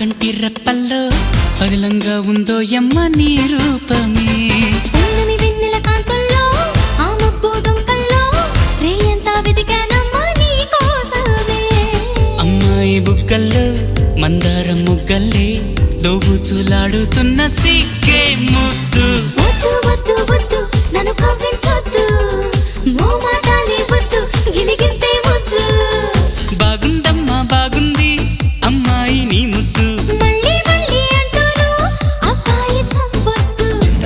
కంటి రెప్పల్లో పదిలంగా ఉందో ఎమ్మ నీ రూపమే ఉన్నమి వెన్నెల కాంతుల్లో ఆ మబ్బు డొంకల్లో రేయంతా వెతికానమ్మా నీ కోసమే అమ్మాయి బుగ్గల్లో మందారం ముగ్గల్లే దోబుచులాడుతున్న సిగ్గే ముద్దు వద్దు వద్దు వద్దు నన్ను కవ్వించొద్దు మోమాటాలే వద్దు గిలిగింతే వద్దు బాగుందమ్మా బాగుంది అమ్మాయి నీ ముద్దు మళ్ళీ మళ్ళీ అంటూను అబ్బాయి చంపొద్దు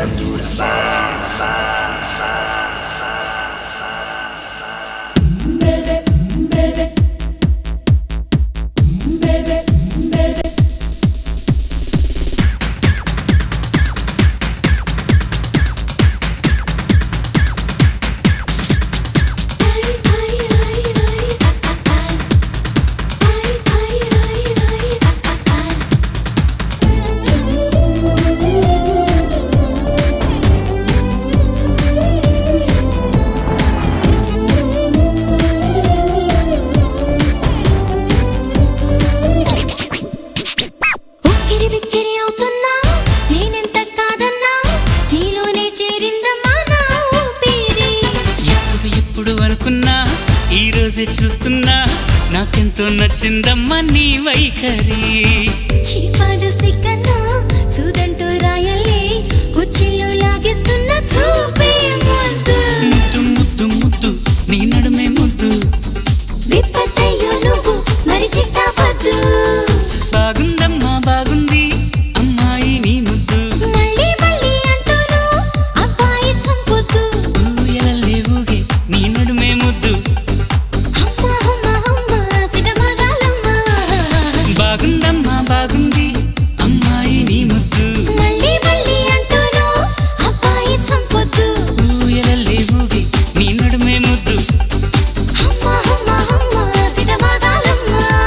ఉక్కిరి బిక్కిరి అవుతున్నా నేనెంత కాదన్నా నీలోనే చేరిందమ్మా నా ఊపిరి ఎప్పుడు ఎప్పుడు అనుకున్నా ఈ రోజే చూస్తున్నా నాకెంతో నచ్చిందమ్మా నీ వైఖరి చీపాలు సిగ్గన్నా సూదంటూ రాయలే కుచ్చిళ్ళు లాగేస్తున్న చూపే ముద్దు ముద్దు ముద్దు ముద్దు నీ నడుమే ముద్దు విప్పత్తయ్యో నువ్వు మరి చిట్టా వద్దు బాగుందమ్మా బాగుంది అమ్మాయి నీ ముద్దు మళ్ళీ మళ్ళీ అంటూను అబ్బాయి చంపొద్దు ఊయలల్లే ఊగే నీ నడుమే ముద్దు అమ్మ అమ్మ అమ్మ సిటమగాలమ్మ బాగుందమ్మా బాగుంది అమ్మాయి నీ ముద్దు మళ్ళీ మళ్ళీ అంటూను అబ్బాయి చంపొద్దు ఊయలల్లే ఊగే నీ నడుమే ముద్దు అమ్మ అమ్మ అమ్మ సిటమగాలమ్మ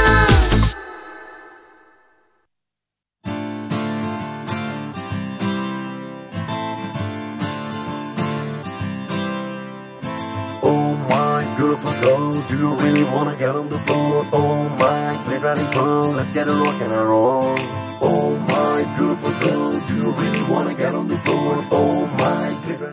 Oh my beautiful girl, do you really wanna get on the floor? Oh my clear riding pearl, let's get a rock and a roll. Oh my beautiful girl, do you really wanna get on the floor? Oh my clear